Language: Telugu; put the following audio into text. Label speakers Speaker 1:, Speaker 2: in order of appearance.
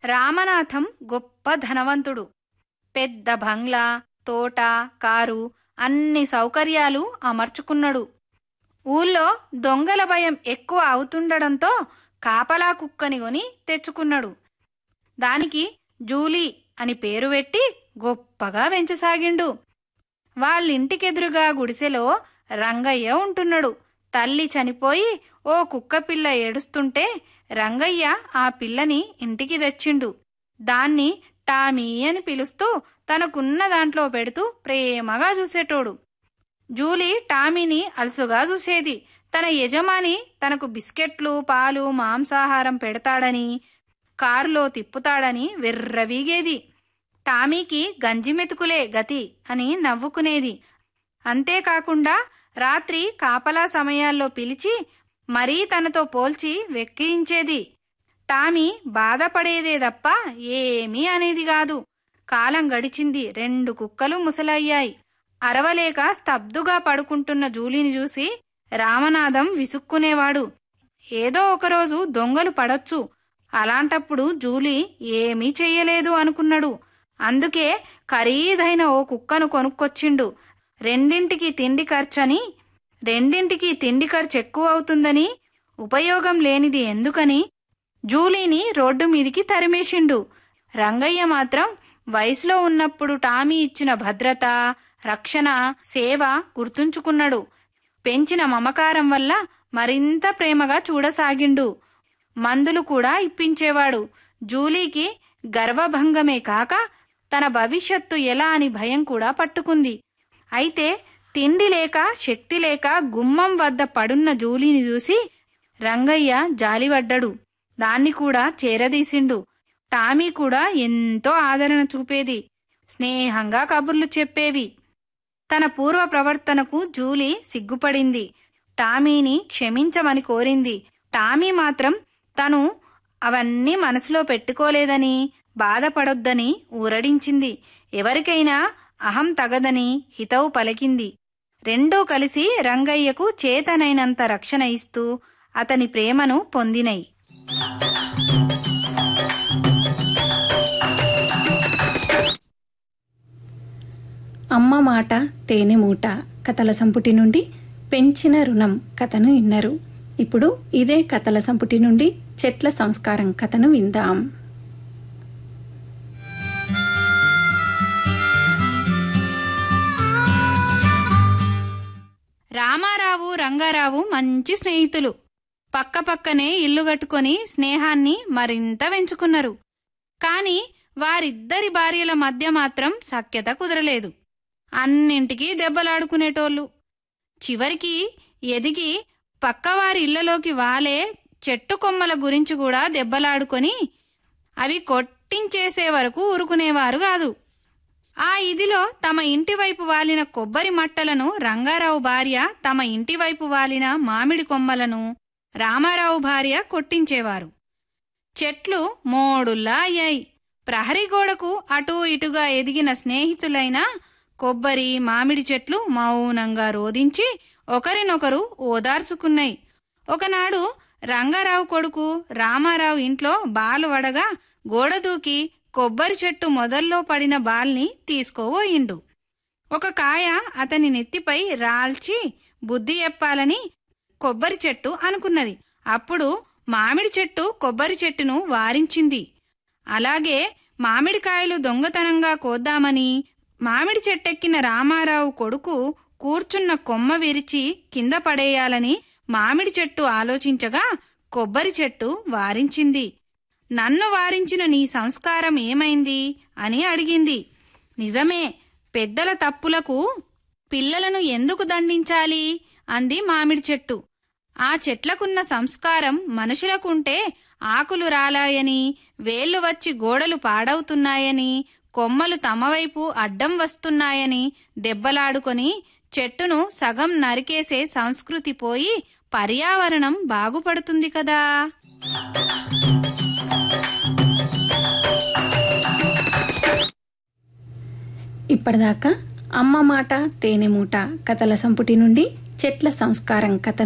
Speaker 1: రామనాథం గొప్ప ధనవంతుడు పెద్ద బంగ్లా తోట కారు అన్ని సౌకర్యాలు అమర్చుకున్నాడు ఊళ్ళో దొంగల భయం ఎక్కువ అవుతుండడంతో కాపలా కుక్కని కొని తెచ్చుకున్నాడు దానికి జూలీ అని పేరు పెట్టి గొప్పగా పెంచసాగిండు వాళ్ళింటికెదురుగా గుడిసెలో రంగయ్య ఉంటున్నాడు తల్లి చనిపోయి ఓ కుక్కపిల్ల ఏడుస్తుంటే రంగయ్య ఆ పిల్లని ఇంటికి తెచ్చిండు దాన్ని టామీ అని పిలుస్తూ తనకున్న దాంట్లో పెడుతూ ప్రేమగా చూసేటోడు జూలీ టామీని అలసుగా చూసేది తన యజమాని తనకు బిస్కెట్లు పాలు మాంసాహారం పెడతాడని కారులో తిప్పుతాడని వెర్రవీగేది టామీకి గంజిమెతుకులే గతి అని నవ్వుకునేది అంతేకాకుండా రాత్రి కాపలా సమయాల్లో పిలిచి మరీ తనతో పోల్చి వెక్కిరించేది టామీ బాధపడేదే తప్ప ఏమీ అనేది కాదు కాలం గడిచింది రెండు కుక్కలు ముసలయ్యాయి అరవలేక స్తబ్దుగా పడుకుంటున్న జూలీని చూసి రామనాథం విసుక్కునేవాడు ఏదో ఒకరోజు దొంగలు పడొచ్చు అలాంటప్పుడు జూలీ ఏమీ చెయ్యలేదు అనుకున్నాడు అందుకే ఖరీదైన ఓ కుక్కను కొనుక్కొచ్చిండు రెండింటికి తిండి ఖర్చని రెండింటికి తిండి ఖర్చు ఎక్కువ అవుతుందని ఉపయోగం లేనిది ఎందుకని జూలీని రోడ్డు మీదికి తరిమేసిండు రంగయ్య మాత్రం వయసులో ఉన్నప్పుడు టామీ ఇచ్చిన భద్రత రక్షణ సేవ గుర్తుంచుకున్నాడు పెంచిన మమకారం వల్ల మరింత ప్రేమగా చూడసాగిండు మందులు కూడా ఇప్పించేవాడు జూలీకి గర్వభంగమే కాక తన భవిష్యత్తు ఎలా అని భయం కూడా పట్టుకుంది అయితే తిండి లేక శక్తి లేక గుమ్మం వద్ద పడున్న జూలీని చూసి రంగయ్య జాలిపడ్డాడు దాన్ని కూడా చేరదీసిండు టామీ కూడా ఎంతో ఆదరణ చూపేది స్నేహంగా కబుర్లు చెప్పేవి తన పూర్వ ప్రవర్తనకు జూలీ సిగ్గుపడింది టామీని క్షమించమని కోరింది టామీ మాత్రం తను అవన్నీ మనసులో పెట్టుకోలేదని బాధపడొద్దని ఊరడించింది ఎవరికైనా అహం తగదని హితవు పలికింది రెండూ కలిసి రంగయ్యకు చేతనైనంత రక్షణ ఇస్తూ అతని ప్రేమను పొందినై
Speaker 2: అమ్మ మాట తేనె మూట కథల సంపుటి నుండి పెంచిన రుణం కథను విన్నారు ఇప్పుడు ఇదే కథల సంపుటి నుండి చెట్ల సంస్కారం కథను విందాం
Speaker 1: రామారావు రంగారావు మంచి స్నేహితులు పక్కపక్కనే ఇల్లు కట్టుకొని స్నేహాన్ని మరింత పెంచుకున్నారు కాని వారిద్దరి భార్యల మధ్య మాత్రం సఖ్యత కుదరలేదు అన్నింటికీ దెబ్బలాడుకునేటోళ్ళు చివరికి ఎదిగి పక్కవారి ఇళ్లలోకి వాలే చెట్టు కొమ్మల గురించి కూడా దెబ్బలాడుకొని అవి కొట్టించేసే వరకు ఊరుకునేవారు కాదు ఆ ఇదిలో తమ ఇంటి వైపు వాలిన కొబ్బరి మట్టలను రంగారావు భార్య తమ ఇంటి వైపు వాలిన మామిడి కొమ్మలను రామారావు భార్య కొట్టించేవారు చెట్లు మోడుల్లా అయ్యాయి ప్రహరీ గోడకు అటూ ఇటుగా ఎదిగిన స్నేహితులైన కొబ్బరి మామిడి చెట్లు మౌనంగా రోధించి ఒకరినొకరు ఓదార్చుకున్నాయి ఒకనాడు రంగారావు కొడుకు రామారావు ఇంట్లో బాలు వడగా గోడ దూకి కొబ్బరి చెట్టు మొదల్లో పడిన బాల్ని తీసుకోబోయిండు ఒక కాయ అతని నెత్తిపై రాల్చి బుద్ధి చెప్పాలని కొబ్బరి చెట్టు అనుకున్నది అప్పుడు మామిడి చెట్టు కొబ్బరి చెట్టును వారించింది అలాగే మామిడికాయలు దొంగతనంగా కోద్దామని మామిడి చెట్టెక్కిన రామారావు కొడుకు కూర్చున్న కొమ్మ విరిచి కింద పడేయాలని మామిడి చెట్టు ఆలోచించగా కొబ్బరి చెట్టు వారించింది నన్ను వారించిన నీ సంస్కారం ఏమైంది అని అడిగింది నిజమే పెద్దల తప్పులకు పిల్లలను ఎందుకు దండించాలి అంది మామిడి చెట్టు ఆ చెట్లకున్న సంస్కారం మనుషులకుంటే ఆకులు రాలాయని వేళ్లు వచ్చి గోడలు పాడవుతున్నాయని కొమ్మలు తమవైపు అడ్డం వస్తున్నాయని దెబ్బలాడుకొని చెట్టును సగం నరికేసే సంస్కృతి పోయి పర్యావరణం బాగుపడుతుంది కదా
Speaker 2: ఇప్పటిదాకా అమ్మ మాట తేనె మూట కథల సంపుటి నుండి చెట్ల సంస్కారం కథ